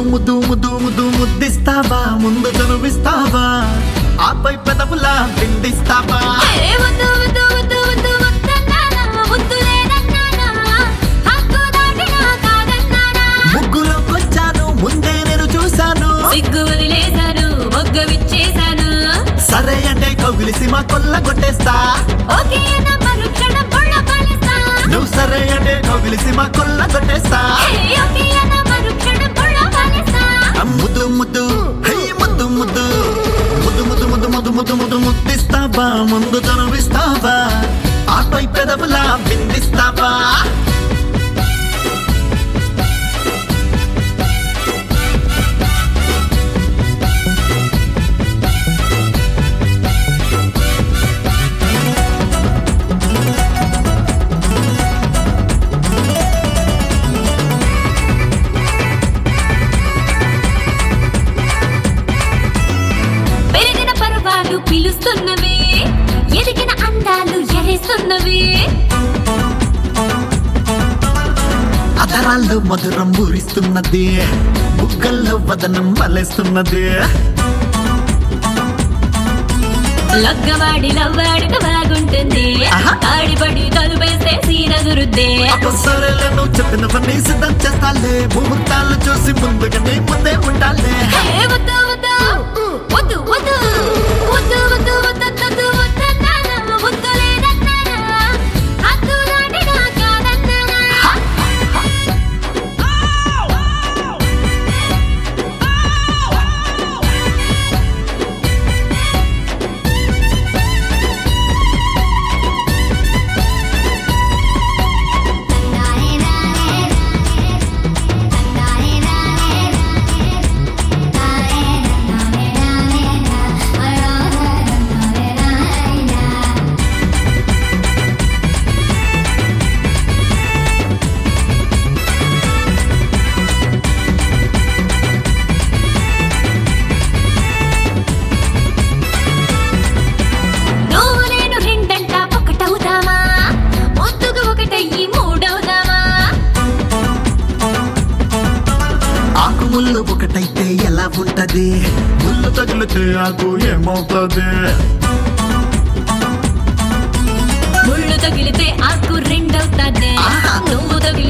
ముద్దు ముద్దు ముద్దు ముద్దిస్తావా ముందు కనువిస్తావా ఆపై పెదవులా పిండిస్తావా ఏ వద్దు వద్దు వద్దు వద్దు వద్దన్నానా వద్దు లేదన్నానా హక్కు దాటినా కాదన్నానా ముగ్గులోకొచ్చాను ముందే నేను చూశాను సిగ్గు వదిలేశాను మొగ్గ విచ్చేశాను సరే అంటే కౌగిలిసి మా కొల్ల కొట్టేస్తా ఓకే అన్న మరుక్షణం బుళ్ళ పాలిస్తా నువ్వు సరే అంటే కౌగిలిసి మా కొల్ల కొట్టేస్తా ఏ ఓకే అన్న మరుక్షణం బుళ్ళ పాలిస్తా ఆ ముద్దు ముద్దు హై ముద్దు ముద్దు ముద్దు ముద్దు ముద్దు ముద్దు ముద్దు ముద్దు ముద్దిస్తావా ముందు కనువిస్తావా ఆపై పెదవులా పిండిస్తావా పెరిగిన పర్వాలు పిలుస్తున్నవి ఎదిగిన అందాలు ఎరేస్తున్నవి అధరాల్లో మధురం ఊరిస్తున్నది బుగ్గల్లో వదనం వలేస్తున్నది లగ్గవాడి లవ్వాడికి బాగుంటుంది ఆహా. తాడిపడి తలుపేస్తే సీన గురుద్దే సరేలే నువ్వు చెప్పినవన్నీ సిద్ధం చేస్తాలే ముహూర్తాలు చూసి ముందుగానే ముందే ఉండాలే ఏ వద్దు వద్దు వద్దు వద్దు వద్దు వద్దు వద్దు వద్దు వద్దన్నానా వద్దు లేదన్నానా హద్దు దాటినా కాదన్నానా నువ్వు నేను రెండంట ఒకటవుదామా ముద్దుగా ఒకటయ్యి మూడవుదామా ఆకు ముళ్ళు ఒకటైతే ఎలా ఉంటది ముళ్ళు తగిలితే ఆకు ఏమవుతుంది ముళ్ళు తగిలితే ఆకు రెండవుతాదే ఆహా. నువ్వు తగిలి